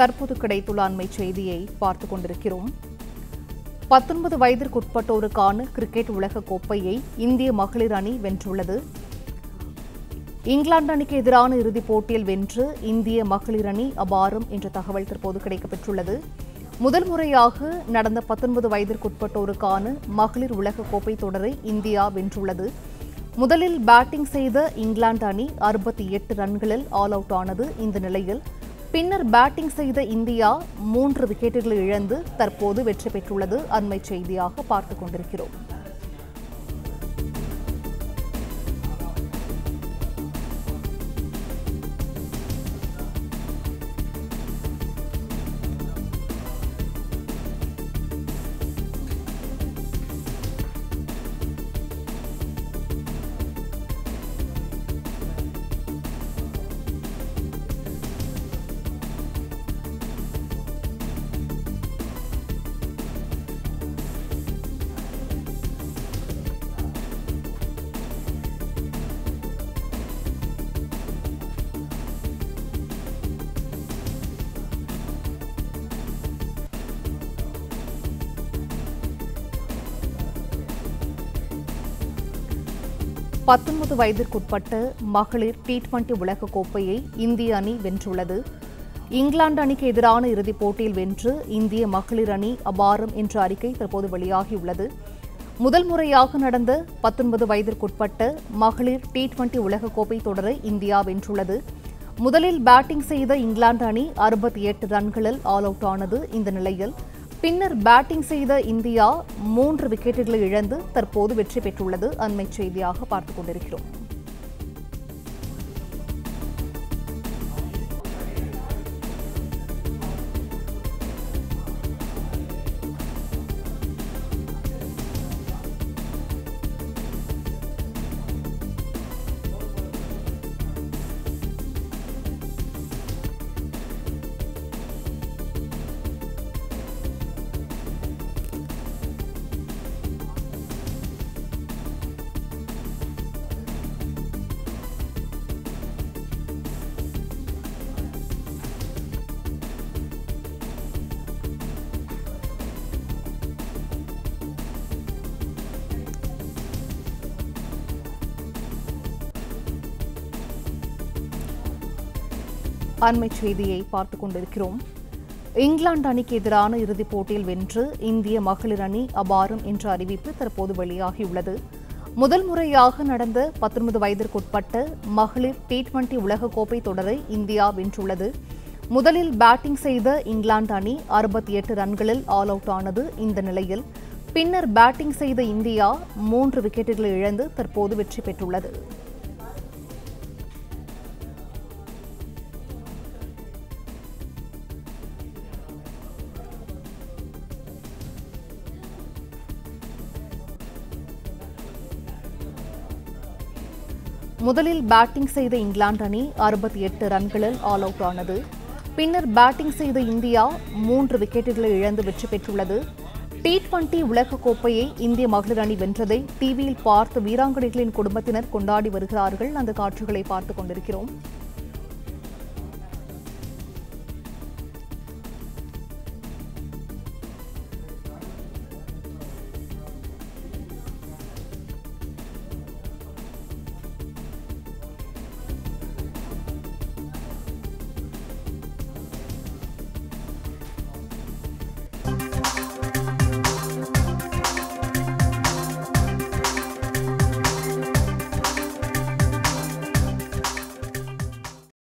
தற்போது கிடைத்துள்ள அண்மை செய்தியை பார்த்துக் கொண்டிருக்கிறோம் பத்தொன்பது வயதிற்குட்பட்டோருக்கான கிரிக்கெட் உலகக் கோப்பையை இந்திய மகளிர் அணி வென்றுள்ளது இங்கிலாந்து அணிக்கு எதிரான இறுதிப் போட்டியில் வென்று இந்திய மகளிர் அணி அபாரம் என்ற தகவல் தற்போது கிடைக்கப்பெற்றுள்ளது முதல் முறையாக நடந்த பத்தொன்பது வயதிற்குட்பட்டோருக்கான மகளிர் உலகக் கோப்பை தொடரை இந்தியா வென்றுள்ளது முதலில் பேட்டிங் செய்த இங்கிலாந்து அணி அறுபத்தி எட்டு ரன்களில் ஆல் அவுட் ஆனது இந்த நிலையில் பின்னர் பேட்டிங் செய்த இந்தியா மூன்று விக்கெட்டுகளை இழந்து தற்போது வெற்றி பெற்றுள்ளது அண்மை செய்தியாக பார்த்துக் கொண்டிருக்கிறோம் பத்தொன்பது வயதிற்குட்பட்ட மகளிர் டி டுவெண்டி உலகக் கோப்பையை இந்திய அணி வென்றுள்ளது இங்கிலாந்து அணிக்கு எதிரான இறுதிப் போட்டியில் வென்று இந்திய மகளிர் அணி அபாரம் என்ற அறிக்கை தற்போது வெளியாகியுள்ளது முதல் முறையாக நடந்த பத்தொன்பது வயதிற்குட்பட்ட மகளிர் டி டுவெண்டி உலகக் கோப்பை தொடரை இந்தியா வென்றுள்ளது முதலில் பேட்டிங் செய்த இங்கிலாந்து அணி அறுபத்தி எட்டு ரன்களில் ஆல் அவுட் ஆனது இந்த நிலையில் பின்னர் பேட்டிங் செய்த இந்தியா மூன்று விக்கெட்டுகளை இழந்து தற்போது வெற்றி பெற்றுள்ளது அண்மை செய்தியாக பார்த்துக் கொண்டிருக்கிறோம் அண்மை செய்தியை பார்த்துக் கொண்டிருக்கிறோம் இங்கிலாந்து அணிக்கு எதிரான இறுதிப் போட்டியில் வென்று இந்திய மகளிர் அணி அபாரம் என்ற அறிவிப்பு தற்போது வெளியாகியுள்ளது முதல் முறையாக நடந்த பத்தொன்பது வயதிற்குட்பட்ட மகளிர் டி டுவெண்டி உலகக்கோப்பை தொடரை இந்தியா வென்றுள்ளது முதலில் பேட்டிங் செய்த இங்கிலாந்து அணி அறுபத்தி எட்டு ரன்களில் ஆல் அவுட் ஆனது இந்த நிலையில் பின்னர் பேட்டிங் செய்த இந்தியா மூன்று விக்கெட்டுகளை இழந்து தற்போது வெற்றி பெற்றுள்ளது முதலில் பேட்டிங் செய்த இங்கிலாந்து அணி அறுபத்தி எட்டு ரன்களில் ஆல் அவுட் ஆனது பின்னர் பேட்டிங் செய்த இந்தியா மூன்று விக்கெட்டுகளை இழந்து வெற்றி பெற்றுள்ளது டி டுவெண்டி உலகக் கோப்பையை இந்திய மகளிர் அணி வென்றதை டிவியில் பார்த்து வீராங்கனைகளின் குடும்பத்தினர் கொண்டாடி வருகிறார்கள் அந்த காட்சிகளை பார்த்துக் கொண்டிருக்கிறோம்